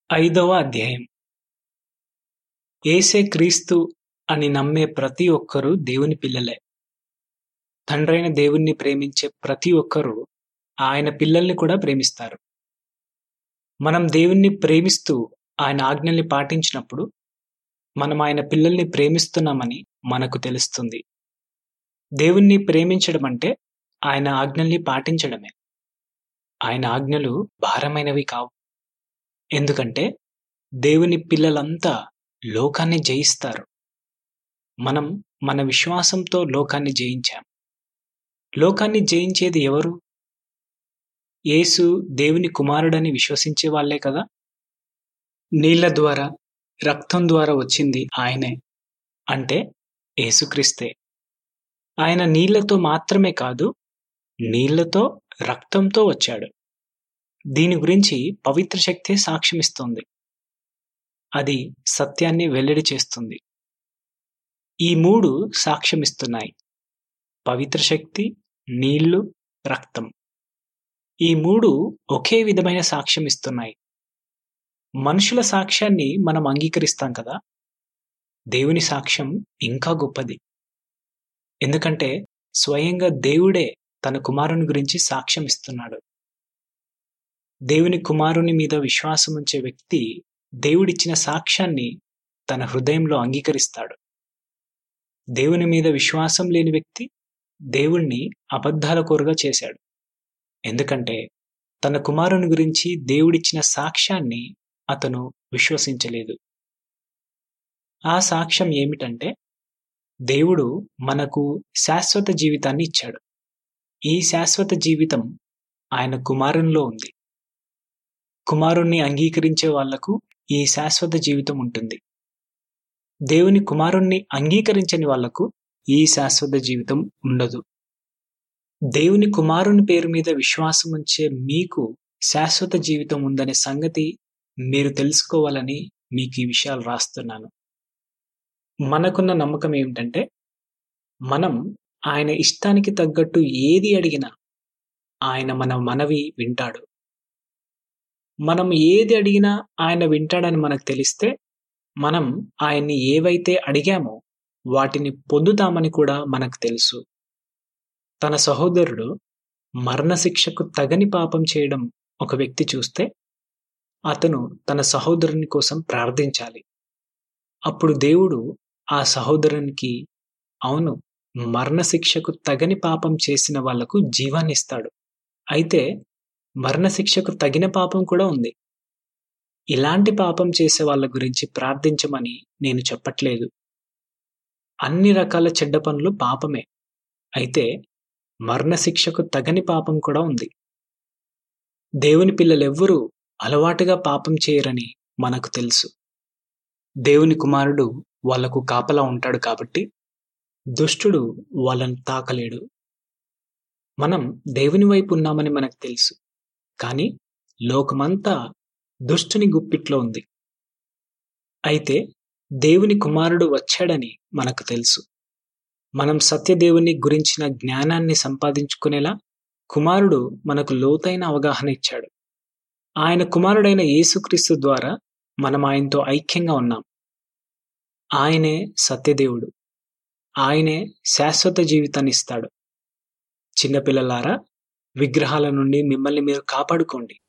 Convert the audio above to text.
ఐదవ అధ్యాయం యేసే క్రీస్తు అని నమ్మే ప్రతి ఒక్కరూ దేవుని పిల్లలే తండ్రైన దేవుణ్ణి ప్రేమించే ప్రతి ఒక్కరూ ఆయన పిల్లల్ని కూడా ప్రేమిస్తారు మనం దేవుణ్ణి ప్రేమిస్తూ ఆయన ఆజ్ఞల్ని పాటించినప్పుడు మనం ఆయన పిల్లల్ని ప్రేమిస్తున్నామని మనకు తెలుస్తుంది దేవుణ్ణి ప్రేమించడం అంటే ఆయన ఆజ్ఞల్ని పాటించడమే ఆయన ఆజ్ఞలు భారమైనవి కావు ఎందుకంటే దేవుని పిల్లలంతా లోకాన్ని జయిస్తారు మనం మన విశ్వాసంతో లోకాన్ని జయించాం లోకాన్ని జయించేది ఎవరు యేసు దేవుని కుమారుడని విశ్వసించే వాళ్ళే కదా నీళ్ల ద్వారా రక్తం ద్వారా వచ్చింది ఆయనే అంటే యేసుక్రీస్తే ఆయన నీళ్లతో మాత్రమే కాదు నీళ్లతో రక్తంతో వచ్చాడు దీని గురించి పవిత్ర శక్తి సాక్ష్యమిస్తోంది అది సత్యాన్ని వెల్లడి చేస్తుంది ఈ మూడు సాక్ష్యమిస్తున్నాయి పవిత్ర శక్తి నీళ్లు రక్తం ఈ మూడు ఒకే విధమైన సాక్ష్యం ఇస్తున్నాయి మనుషుల సాక్ష్యాన్ని మనం అంగీకరిస్తాం కదా దేవుని సాక్ష్యం ఇంకా గొప్పది ఎందుకంటే స్వయంగా దేవుడే తన కుమారుని గురించి సాక్ష్యం ఇస్తున్నాడు దేవుని కుమారుని మీద విశ్వాసం ఉంచే వ్యక్తి దేవుడిచ్చిన సాక్ష్యాన్ని తన హృదయంలో అంగీకరిస్తాడు దేవుని మీద విశ్వాసం లేని వ్యక్తి దేవుణ్ణి అబద్ధాల కోరుగా చేశాడు ఎందుకంటే తన కుమారుని గురించి దేవుడిచ్చిన సాక్ష్యాన్ని అతను విశ్వసించలేదు ఆ సాక్ష్యం ఏమిటంటే దేవుడు మనకు శాశ్వత జీవితాన్ని ఇచ్చాడు ఈ శాశ్వత జీవితం ఆయన కుమారునిలో ఉంది కుమారుణ్ణి అంగీకరించే వాళ్లకు ఈ శాశ్వత జీవితం ఉంటుంది దేవుని కుమారుణ్ణి అంగీకరించని వాళ్లకు ఈ శాశ్వత జీవితం ఉండదు దేవుని కుమారుని పేరు మీద విశ్వాసం ఉంచే మీకు శాశ్వత జీవితం ఉందనే సంగతి మీరు తెలుసుకోవాలని మీకు ఈ విషయాలు రాస్తున్నాను మనకున్న నమ్మకం ఏమిటంటే మనం ఆయన ఇష్టానికి తగ్గట్టు ఏది అడిగినా ఆయన మన మనవి వింటాడు మనం ఏది అడిగినా ఆయన వింటాడని మనకు తెలిస్తే మనం ఆయన్ని ఏవైతే అడిగామో వాటిని పొందుతామని కూడా మనకు తెలుసు తన సహోదరుడు మరణశిక్షకు తగని పాపం చేయడం ఒక వ్యక్తి చూస్తే అతను తన సహోదరుని కోసం ప్రార్థించాలి అప్పుడు దేవుడు ఆ సహోదరునికి అవును మరణశిక్షకు తగని పాపం చేసిన వాళ్లకు జీవాన్ని ఇస్తాడు అయితే మరణశిక్షకు తగిన పాపం కూడా ఉంది ఇలాంటి పాపం చేసే వాళ్ళ గురించి ప్రార్థించమని నేను చెప్పట్లేదు అన్ని రకాల చెడ్డ పనులు పాపమే అయితే మరణశిక్షకు తగని పాపం కూడా ఉంది దేవుని పిల్లలెవ్వరూ అలవాటుగా పాపం చేయరని మనకు తెలుసు దేవుని కుమారుడు వాళ్లకు కాపలా ఉంటాడు కాబట్టి దుష్టుడు వాళ్ళని తాకలేడు మనం దేవుని వైపు ఉన్నామని మనకు తెలుసు కానీ లోకమంతా దుష్టుని గుప్పిట్లో ఉంది అయితే దేవుని కుమారుడు వచ్చాడని మనకు తెలుసు మనం సత్యదేవుని గురించిన జ్ఞానాన్ని సంపాదించుకునేలా కుమారుడు మనకు లోతైన అవగాహన ఇచ్చాడు ఆయన కుమారుడైన యేసుక్రీస్తు ద్వారా మనం ఆయనతో ఐక్యంగా ఉన్నాం ఆయనే సత్యదేవుడు ఆయనే శాశ్వత జీవితాన్ని ఇస్తాడు చిన్నపిల్లలారా విగ్రహాల నుండి మిమ్మల్ని మీరు కాపాడుకోండి